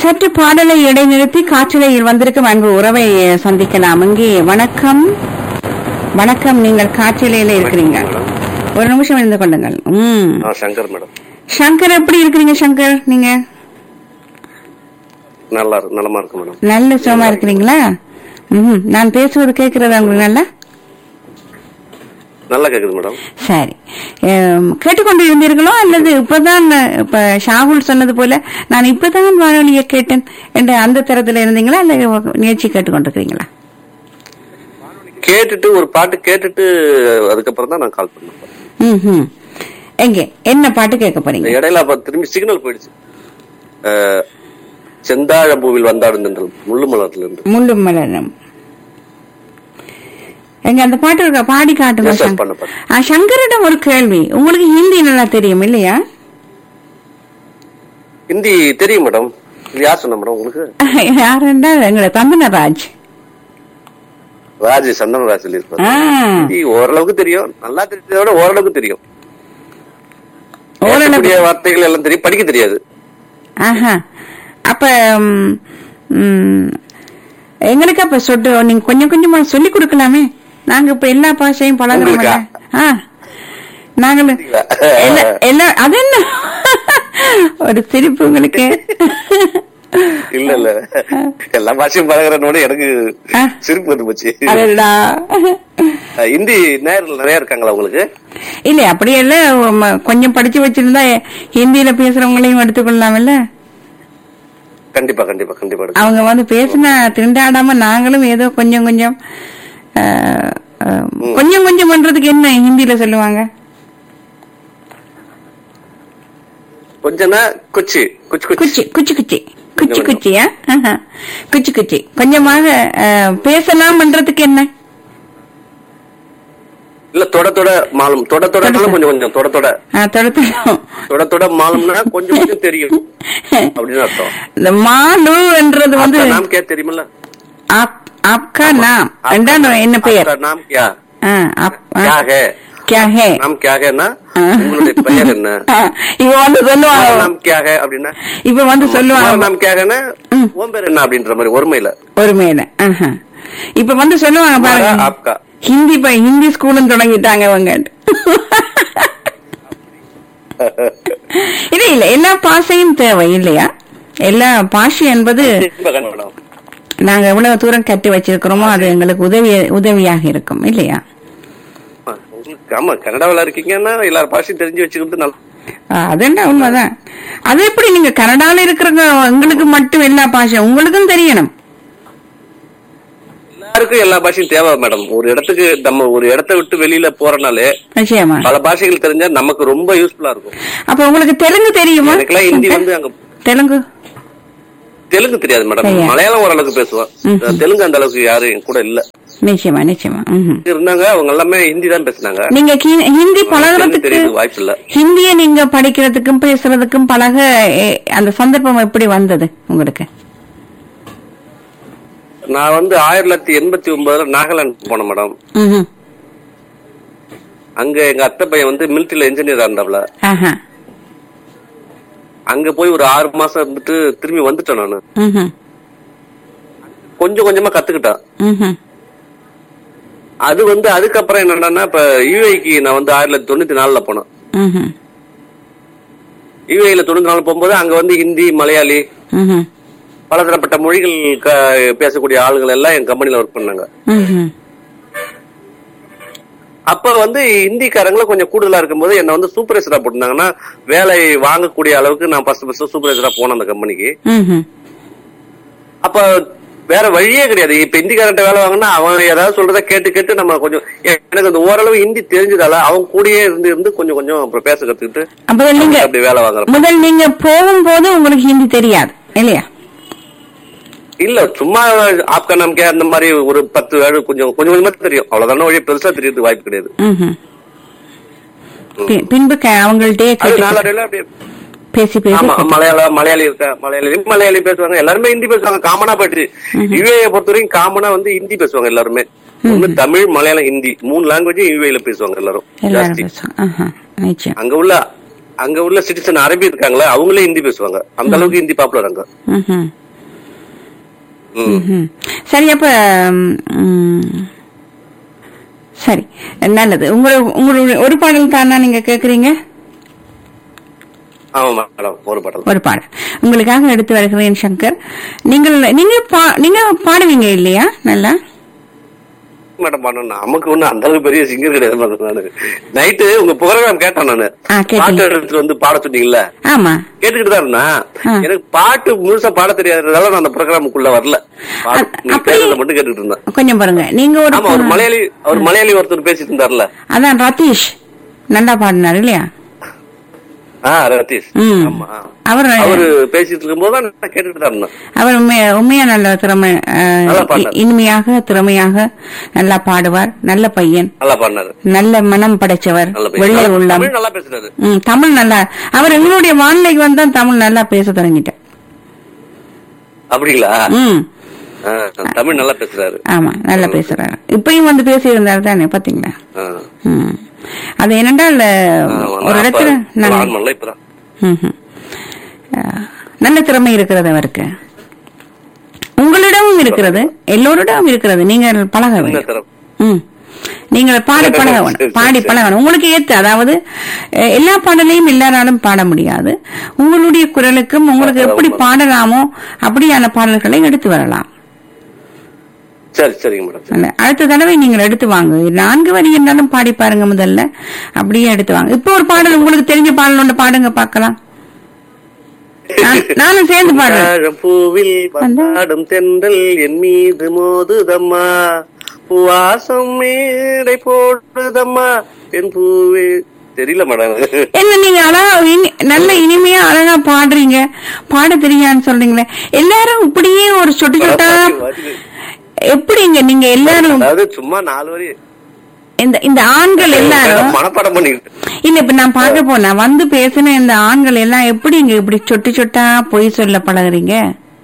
சற்று பாடலை இடைநிறுத்தி காற்றலையில் வந்திருக்கும் அன்பு உறவை அஹ், சந்திக்கலாம் இங்கே வணக்கம் வணக்கம் நீங்கள் காற்றலையில இருக்கிறீங்க ஒரு நிமிஷம் இருந்து கொள்ளுங்கள் ம் ஆ சங்கர் மேடம் சங்கர் எப்படி இருக்கிறீங்க சங்கர் நீங்க நல்லா இருக்கு நலமா இருக்கு மேடம் நல்ல சுகமா இருக்கிறீங்களா ம் நான் பேசுவது கேட்கறதா உங்களுக்கு நல்லா நல்லா கேக்குது மேடம் சரி அம், கேட்டுக்கொண்டு இருந்தீர்களோ அல்லது இப்பதான் இப்ப ஷாகுல் சொன்னது போல நான் இப்பதான் வானொலியை கேட்டேன் என்ற அந்த தரத்துல இருந்தீங்களா அல்ல நிகழ்ச்சி கேட்டுக்கொண்டிருக்கிறீங்களா கேட்டுட்டு ஒரு பாட்டு கேட்டுட்டு அதுக்கப்புறம் தான் நான் கால் பண்ணேன் ம் ம் எங்க என்ன பாட்டு கேட்க போறீங்க இடையில அப்ப திரும்பி சிக்னல் போயிடுச்சு அஹ், செந்தாழ பூவில் வந்தாடும் தென்றல் முள்ளு மலர்ல இருந்து முள்ளும் மலரும் எங்க அந்த பாட்டு இருக்கா பாடி காட்டுங்க Yes, sir, சங்கர். பண்ண, பண்ண. ஆ, சங்கரிடம் ஒரு கேள்வி உங்களுக்கு ஹிந்தி நல்லா தெரியும் இல்லையா ஹிந்தி தெரியும் மேடம் இது யார் சொன்ன மேடம் உங்களுக்கு யாருண்டா எங்களை தந்தனராஜ் ராஜ் சந்தனராஜ் சொல்லியிருப்பாரு ஆ, ஹிந்தி ஓரளவுக்கு தெரியும் நல்லா தெரிஞ்சதை விட ஓரளவுக்கு தெரியும் ஓரளவு பேசக்கூடிய வார்த்தைகள் எல்லாம் தெரியும் படிக்க தெரியாது ஆஹா அப்ப ம், ம், எங்களுக்கு அப்ப சொட்டு நீங்க கொஞ்சம் கொஞ்சமா சொல்லி கொடுக்கலாமே நாங்க இப்ப எல்லா பாஷையும் பழகிறோம் உங்களுக்கா? ஆ நாங்களும் எல்லா- எல்லா அது என்ன ஒரு சிரிப்பு உங்களுக்கு இல்ல இல்ல எல்லா பாஷையும் பழகிறனோட எனக்கு ஆ. சிரிப்பு வந்து போச்சு அடடா அஹ் ஹிந்தி நேரில் நிறைய இருக்காங்களா உங்களுக்கு இல்ல அப்படி இல்ல உம், கொஞ்சம் படிச்சு வச்சிருந்தா ஹிந்தியில பேசுறவங்களையும் எடுத்துக்கொள்ளலாம்ல கண்டிப்பா கண்டிப்பா கண்டிப்பா எடுக்கும். அவங்க வந்து பேசினா திண்டாடாம நாங்களும் ஏதோ கொஞ்சம் கொஞ்சம் ஆ, ஆ, கொஞ்சம் கொஞ்சம் பண்றதுக்கு என்ன ஹிந்தியில சொல்லுவாங்க கொஞ்சனா குச்சி குச்சி குச்சி குச்சி குச்சி குச்சி குச்சி குச்சியா ஆஹா. குச்சி குச்சி கொஞ்சமாக ஆ, பேசலாம் பண்றதுக்கு என்ன இல்ல தொட தொட மாலும் தொட தொடனாலும் கொஞ்சம் கொஞ்சம் தொட தொட ஆ, தொடத்தணும் தொட தொட மாலும்னா கொஞ்சம் கொஞ்சம் தெரியும் அப்படின்னு அர்த்தம் இந்த மாலுன்றது வந்து आपका नाम क्या தெரியுமில்ல ஆப்- ஆப்கா நாம் ரெண்டாம் என்ன பெயர் आपका नाम क्या ஆ, ஆப்- ஆ, क्या है क्या है नाम क्या है ना ஆ. உங்களுடைய பெயர் என்ன ஆ, இவ வந்து तुम्हारा சொல்லுவாங்க नाम क्या है அப்படின்னா இப்ப வந்து तुम्हारा சொல்லுவாங்க नाम क्या है உன் பேர் என்ன அப்படின்ற மாதிரி ஒருமையில ஒரு மேல ஆஹா. இப்ப வந்து சொல்லுவாங்க तुम्हारा பாருங்க आपका ஹிந்தி ப ஹிந்தி ஸ்கூலும் தொடங்கிட்டாங்க அவங்க இல்ல இல்ல எல்லா பாஷையும் தேவை இல்லையா எல்லா பாஷை என்பது இப்ப கண்டுபிடிக்கலாம். நாங்க எவ்வளவு தூரம் கட்டி வச்சிருக்கிறோமோ அது எங்களுக்கு உதவி உதவியாக இருக்கும் இல்லையா உங்களுக்கு ஆமா கனடாவில் இருக்கீங்கன்னா எல்லாரும் பாஷையும் தெரிஞ்சு வச்சுக்கிறது நல்ல ஆ, அது என்ன உண்மைதான் அது எப்படி நீங்க கனடால இருக்கிறவங்க உங்களுக்கு மட்டும் எல்லா பாஷை உங்களுக்கும் தெரியணும் எல்லாருக்கும் எல்லா பாஷையும் தேவை மேடம் ஒரு இடத்துக்கு நம்ம ஒரு இடத்த விட்டு வெளியில போறனாலே நிச்சயமா பல பாஷைகள் தெரிஞ்சா நமக்கு ரொம்ப யூஸ்ஃபுல்லா இருக்கும் அப்ப உங்களுக்கு தெலுங்கு தெரியுமா எனக்கெல்லாம் ஹிந்தி வந்து அங்க தெலுங்கு தெலுங்கு தெரியாது மேடம் தெரியாது. மலையாளம் ஓரளவுக்கு பேசுவேன் தெலுங்கு அந்த அளவுக்கு யாரும் என் கூட இல்ல நிச்சயமா நிச்சயமா ம்ஹும். இருந்தாங்க அவங்க எல்லாமே ஹிந்தி தான் பேசினாங்க நீங்க ஹி- ஹிந்தி தெலுங்கு பழகுறதுக்கு தெரியுது வாய்ப்பு இல்ல ஹிந்திய நீங்க படிக்கிறதுக்கும் பேசுறதுக்கும் பழக எ, அந்த சந்தர்ப்பம் எப்படி வந்தது உங்களுக்கு நான் வந்து ஆயிரத்தி தொள்ளாயிரத்தி எண்பத்தி ஒன்பதுல நாகாலாந்து போனேன் மேடம் ம்ஹும். அங்க எங்க அத்தை பையன் வந்து மிலிட்டரியில இன்ஜினியர் இருந்தாப்ல ஆஹா. அங்க போய் ஒரு ஆறு மாசம் இருந்துட்டு திரும்பி வந்துட்டேன் நானு ம்ஹும். கொஞ்சம் கொஞ்சமா கத்துக்கிட்டேன் ம்ஹும். அது வந்து அதுக்கப்புறம் என்னன்னா இப்ப யூஏக்கு நான் வந்து ஆயிரத்தி தொள்ளாயிரத்தி தொண்ணூத்தி நாலுல போனேன் ம்ஹும். யூஏல தொண்ணூத்தி நாலு போகும்போது அங்க வந்து ஹிந்தி மலையாளி ம்ஹும். பலதரப்பட்ட மொழிகள் க- பேசக்கூடிய ஆளுகள் எல்லாம் என் கம்பெனில ஒர்க் பண்ணாங்க ம்ஹும். அப்ப வந்து ஹிந்திக்காரங்களும் கொஞ்சம் கூடுதலா இருக்கும்போது என்ன வந்து சூப்பர்வைசரா போட்டிருந்தாங்கன்னா வேலை வாங்கக்கூடிய அளவுக்கு நான் ஃபர்ஸ்ட் ஃபர்ஸ்ட் சூப்பர்வைசரா போனேன் அந்த கம்பெனிக்கு ம்ஹும். அப்ப வேற வழியே கிடையாது இப்ப ஹிந்திக்காரன்ட்ட வேலை வாங்கினா அவன் ஏதாவது சொல்றத கேட்டு கேட்டு நம்ம கொஞ்சம் எனக்கு அந்த ஓரளவு ஹிந்தி தெரிஞ்சதால அவன் கூடயே இருந்து இருந்து கொஞ்சம் கொஞ்சம் அப்புறம் பேச கத்துக்கிட்டு அப்ப நீங்க அப்படி வேலை வாங்குறேன் முதல் நீங்க போகும்போது உங்களுக்கு ஹிந்தி தெரியாது இல்லையா இல்ல சும்மா ஆப்கா நமக்கே அந்த மாதிரி ஒரு பத்து வேர்டு கொஞ்சம் கொஞ்சம் கொஞ்சமா தெரியும் அவ்வளவுதானே வழி பெருசா தெரியறது வாய்ப்பு கிடையாது ம்ஹும். பி- பின்பு க- அவங்கள்ட்டயே அது கேட்டு நாளடைவுல அப்படியே பேசி பேசி ஆமா மலையாளம் மலையாளி இருக்கா மலையாளி மலையாளி பேசுவாங்க எல்லாருமே ஹிந்தி பேசுவாங்க காமனா போயிட்டு யுஏ பொறுத்த வரைக்கும் காமனா வந்து ஹிந்தி பேசுவாங்க எல்லாருமே ஒண்ணு தமிழ் மலையாளம் ஹிந்தி மூணு லாங்குவேஜ் யுஏல பேசுவாங்க எல்லாரும் எல்லாரும் ஜாஸ்தி பேசுவாங்க ஆஹா. நிச்சயம் அங்க உள்ள அங்க உள்ள சிட்டிசன் அரபி இருக்காங்களே அவங்களே ஹிந்தி பேசுவாங்க அந்த அளவுக்கு ஹிந்தி பாப்புலர் அங்க ம்ஹும். ம். ம்ஹும். சரி அப்ப ம், சரி நல்லது உங்களோட உங்களுடைய ஒரு பாடல் தானா நீங்க கேக்குறீங்க ஆமா மேடம் ஒரு பாடல் ஒரு பாடல் உங்களுக்காக எடுத்து வருகிறேன் சங்கர் நீங்கள் நீங்க பா- நீங்க பாடுவீங்க இல்லையா நல்லா மேடம் பண்ணணும் நமக்கு ஒண்ணு அந்த அளவுக்கு பெரிய சிங்கர் கிடையாது மேடம் நானு நைட்டு உங்க ப்ரோக்ராம் கேட்டேன் நானு ஆ, கேட்டீங்க. பாட்டு எடுத்துட்டு வந்து பாட சொன்னீங்கல்ல ஆமா கேட்டுக்கிட்டு தான் இருந்தேன் ஆ. எனக்கு பாட்டு முழுசா பாட தெரியாததால நான் அந்த ப்ரோக்ராமுக்குள்ள வரல பாடு- அ- நீங்க அப்படி- பேசுறத மட்டும் கேட்டுக்கிட்டு இருந்தேன் கொஞ்சம் பாருங்க நீங்க ஒரு ஆமா ஒரு மலையாளி அவர் மலையாளி ஒருத்தர் பேசிட்டு இருந்தார்ல அதான் ரதீஷ் நல்லா பாடினார் இல்லையா ஆ ரதீஷ் ம். ஆமா அவர் அவரு பேசிட்டு இருக்கும்போது தான் நான் கேட்டுக்கிட்டு தான் இருந்தேன் அவர் உண்மையா உண்மையா நல்ல திறமை அஹ், நல்லா பாடினார். இ- இனிமையாக திறமையாக நல்லா பாடுவார் நல்ல பையன் நல்லா பாடினாரு நல்ல மனம் படைச்சவர் நல்ல வெள்ளை பையன் உள்ளம் தமிழ் நல்லா பேசுறாரு ம், தமிழ் நல்லா அவர் எங்களுடைய வானிலைக்கு வந்தா தமிழ் நல்லா பேச தொடங்கிட்டார் அப்படிங்களா ம் ஆ, தமிழ் நல்லா பேசுறாரு ஆமா நல்லா பேசுறாரு இப்பயும் வந்து பேசி இருந்தாரு தானே பாத்தீங்களா ஆ. ம். அது என்னென்றால் ஆமா, ஒரு நான் இடத்துல அப்ப நல்ல ஆண்மன்ல இப்பதான் ம்ஹும். அஹ், நல்ல திறமை இருக்கிறது அவருக்கு உங்களிடமும் இருக்கிறது எல்லோரிடமும் இருக்கிறது நீங்கள் பழக என்ன வேண்டும் தரம் ம். நீங்கள் பாடி பழகணும் சரி, பாடி சரி. பழகணும் உங்களுக்கு ஏத்த அதாவது அஹ், எல்லா பாடலையும் எல்லாராலும் பாட முடியாது உங்களுடைய குரலுக்கும் உங்களுக்கு ஆமா. எப்படி பாடலாமோ அப்படியான பாடல்களை எடுத்து வரலாம் சரி சரிங்க மேடம் அல்ல, அடுத்த தடவை நீங்கள் எடுத்து வாங்க நான்கு வரி இருந்தாலும் பாடி பாருங்க முதல்ல அப்படியே எடுத்து வாங்க இப்போ ஒரு பாடல் உங்களுக்கு தெரிஞ்ச பாடல் ஒன்று பாடுங்க பார்க்கலாம் நான்- நானும் சேர்ந்து பாடுறேன் பூவில் பந்தாடும் தென்றல் என் மீது மோதுதம்மா வாசம் மேடை போடுதம்மா என் பூவே தெரியல மேடம் என்ன நீங்க அழகா இனி- நல்ல இனிமையா அழகா பாடுறீங்க பாட தெரியான்னு சொல்றீங்களே எல்லாரும் இப்படியே ஒரு சொட்டு சொட்டா எப்படிங்க நீங்க எல்லாரும் அதாவது சும்மா நாலு வரி இந்த இந்த ஆண்கள் எல்லாரும் மனப்பாடம் பண்ணிக்கிட்டு இல்ல இப்ப நான் பார்க்க போனா வந்து பேசின இந்த ஆண்கள் எல்லாம் எப்படிங்க இப்படி சொட்டு சொட்டா பொய் சொல்ல பழகுறீங்க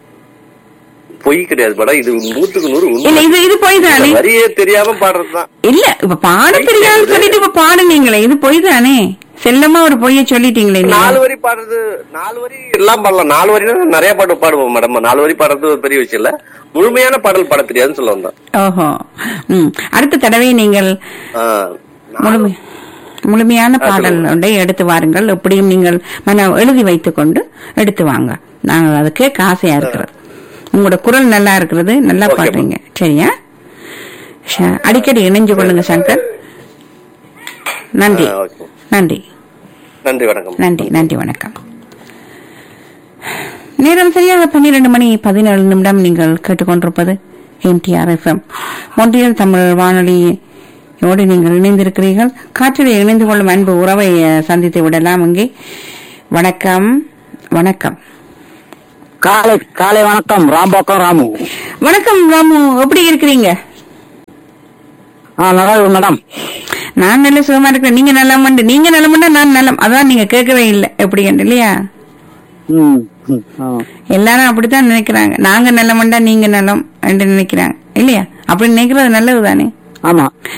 பொய் கிடையாது மேடம் இது நூத்துக்கு நூறு இல்ல உண்மை இது இது பொய் தானே இந்த வரியே தெரியாம பாடுறதுதான் இல்ல இப்ப பாட தெரியாதுன்னு சொல்லிட்டு இப்ப பாடுனீங்களே இது பொய் தானே செல்லமா ஒரு பொய்ய சொல்லிட்டீங்களே நீங்க. நாலு வரி பாடுறது நாலு வரி எல்லாம் பாடலாம் நாலு வரி நிறைய பாட்டு பாடுவோம் மேடம் நாலு வரி பாடுறது ஒரு பெரிய விஷயம் இல்ல முழுமையான பாடல் பாட தெரியாதுன்னு சொல்ல வந்தேன் ஓஹோ ம் அடுத்த தடவை நீங்கள் ஆ, முழுமை முழுமையான பாடல் ஒன்றை எடுத்து வாருங்கள் எப்படியும் நீங்கள் மன எழுதி வைத்துக் கொண்டு எடுத்து வாங்க நாங்கள் அது கேட்க ஆசையா இருக்கிறது உங்களோட குரல் நல்லா இருக்கிறது நல்லா Okay, பாடுறீங்க சரியா ஷ- அடிக்கடி இணைஞ்சு கொள்ளுங்க சங்கர் நன்றி ஆ, okay. நன்றி நன்றி வணக்கம் நன்றி நன்றி வணக்கம் நேரம் சரியாக பன்னிரண்டு மணி பதினேழு நிமிடம் நீங்கள் கேட்டுக்கொண்டிருப்பது எம்டிஆர் எஃப்எம் ஒன்றியல் தமிழ் வானொலியோடு நீங்கள் இணைந்திருக்கிறீர்கள் காற்றில் இணைந்து கொள்ளும் அன்பு உறவை அஹ், சந்தித்து விடலாம் இங்கே வணக்கம் வணக்கம் காலை காலை வணக்கம் ராம்பாக்கம் ராமு வணக்கம் ராமு எப்படி இருக்கிறீங்க ஆ நல்லா இருக்கு மேடம் நான் நல்ல சுகமா இருக்கிறேன் நீங்க நலமண்டு நீங்க நலமண்டா நான் நலம் அதான் நீங்க கேட்கவே இல்லை எப்படி இல்லையா ம் ம், ஆ. எல்லாரும் அப்படித்தான் நினைக்கிறாங்க நாங்க நல்லமண்டா நீங்க நலம் என்று நினைக்கிறாங்க இல்லையா அப்படி நினைக்கிறது நல்லது தானே ஆமா